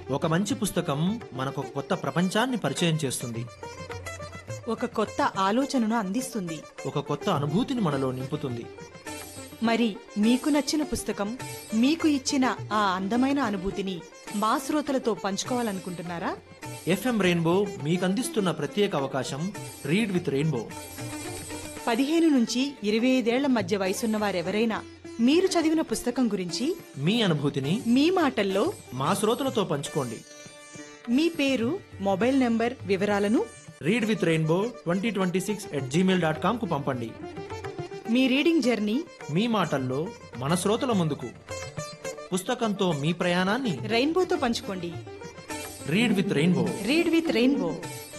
ఒక మంచి పుస్తకం మనకు ఒక కొత్త ప్రపంచాన్ని పరిచయం చేస్తుంది ఒక కొత్త ఆలోచనను అందిస్తుంది ఒక కొత్త అనుభూతిని మనలో నింపుతుంది మరి మీకు నచ్చిన పుస్తకం మీకు ఇచ్చిన ఆ అందమైన అనుభూతిని మా శ్రోతలతో పంచుకోవాలనుకుంటున్నారా ఎఫ్ఎం రెయిన్బో మీకు అందిస్తున్న ప్రత్యేక అవకాశం రీడ్ విత్ రెయిన్బో పదిహేను నుంచి ఇరవై ఐదేళ్ల మధ్య వయసున్న వారెవరైనా మీరు చదివిన పుస్తకం గురించి మీ అనుభూతిని మీ మాటల్లో మా శ్రోతలతో పంచుకోండి మీ పేరు మొబైల్ నంబర్ వివరాలను read with rainbow twenty twenty six at Gmail dot కామ్కు పంపండి మీ రీడింగ్ జర్నీ మీ మాటల్లో మన శ్రోతల ముందుకు పుస్తకంతో మీ ప్రయాణాన్ని రెయిన్బోతో పంచుకోండి read with rainbow read with rainbow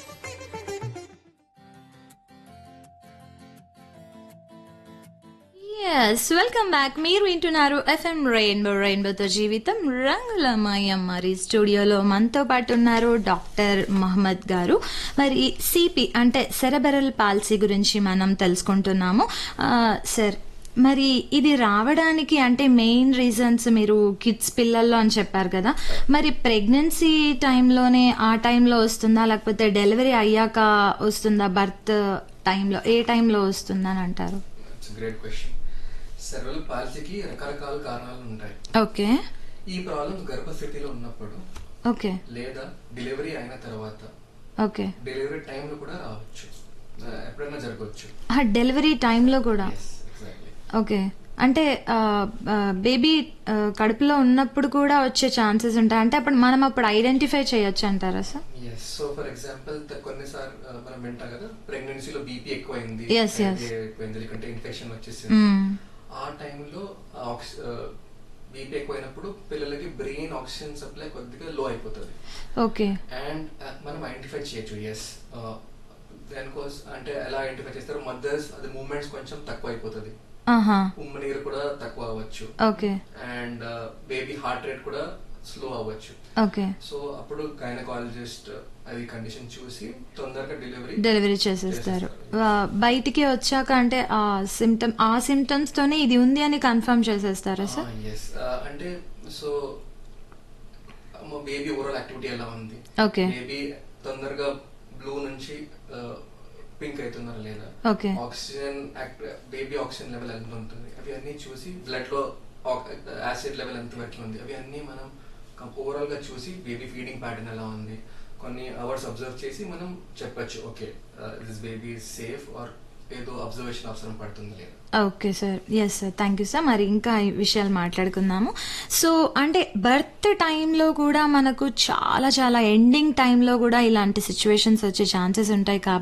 yes welcome back మీరు వింటున్నారు ఎఫ్ఎం రెయిన్బో రెయిన్బోతో జీవితం రంగులమయం మరి స్టూడియోలో మనతో పాటు ఉన్నారు డాక్టర్ మహమ్మద్ గారు మరి సిపి అంటే సెరబెరల్ పాలసీ గురించి మనం తెలుసుకుంటున్నాము ఆ, సార్ మరి ఇది రావడానికి అంటే మెయిన్ రీజన్స్ మీరు కిడ్స్ పిల్లల్లో అని చెప్పారు కదా మరి ప్రెగ్నెన్సీ టైంలోనే ఆ టైంలో వస్తుందా లేకపోతే డెలివరీ అయ్యాక వస్తుందా బర్త్ టైంలో ఏ టైంలో వస్తుందని అంటారు ఇట్స్ గ్రేట్ క్వశ్చన్ సెర్వల్ పాలసీకి రకరకాల కారణాలు ఉంటాయి ఓకే ఈ ప్రాబ్లం గర్భస్థితిలో ఉన్నప్పుడు ఓకే లేదా డెలివరీ అయిన తర్వాత ఓకే డెలివరీ టైంలో కూడా రావచ్చు ఆ, ఎప్పుడైనా జరగవచ్చు ఆ డెలివరీ టైంలో కూడా ఎస్ ఎగ్జాక్ట్లీ ఓకే అంటే బేబీ కడుపులో ఉన్నప్పుడు కూడా వచ్చే ఛాన్సెస్ ఉంటాయి అంటే అప్పుడు మనం అప్పుడు ఐడెంటిఫై చేయొచ్చు అంటారా sir yes so for example కొన్నిసార్లు ఆ, మనం వింటాం కదా ప్రెగ్నెన్సీలో బీపీ ఎక్కువైంది Yes, yes. ADA ఎక్కువైంది లేకుంటే ఇన్ఫెక్షన్ వచ్చేసింది మ్మ్. ఆ టైంలో బీపీ ఎక్కువైనప్పుడు పిల్లలకి బ్రెయిన్ ఆక్సిజన్ సప్లై కొద్దిగా లో అయిపోతుంది ఓకే అండ్ మనం ఐడెంటిఫై చేయొచ్చు ఎస్ దానికోసం అంటే ఎలా ఐడెంటిఫై చేస్తారు మదర్స్ అది మూమెంట్స్ కొంచెం తక్కువ అయిపోతుంది ఆహా ఉమ్మ నీరు కూడా తక్కువ అవ్వచ్చు okay and baby heart rate కూడా స్లో అవ్వచ్చు ఓకే సో అప్పుడు గైనకాలజిస్ట్ అది కండిషన్ చూసి తొందరగా డెలివరీ డెలివరీ చేసేస్తారు ఆ, బయటికి వచ్చాక అంటే ఆ సిమ్టమ్ ఆ సిమ్టమ్స్ తోనే ఇది ఉంది అని కన్ఫర్మ్ చేసేస్తారా సార్ ఎస్ అంటే సో బేబీ ఓవరాల్ యాక్టివిటీ ఎలా ఉంది ఓకే బేబీ తొందరగా బ్లూ నుంచి పింక్ అవుతున్నారా లేదా okay oxygen baby oxygen level ఎంత ఉంటుంది అవి అన్ని చూసి బ్లడ్ లో యాసిడ్ లెవెల్ ఎంత వరకు ఉంది అవి అన్ని మనం ఓవరాల్ గా చూసి బేబీ ఫీడింగ్ ప్యాటర్న్ ఎలా ఉంది కొన్ని అవర్స్ అబ్జర్వ్ చేసి మనం చెప్పొచ్చు okay this baby safe or ఏదో అబ్జర్వేషన్ అవసరం పడుతుంది లేదా okay sir yes sir thank you sir మరి ఇంకా ఈ విషయాలు మాట్లాడుకుందాము సో అంటే బర్త్ టైంలో కూడా మనకు చాలా చాలా ఎండింగ్ టైంలో కూడా ఇలాంటి సిచ్యువేషన్స్ వచ్చే ఛాన్సెస్ ఉంటాయి కాబట్టి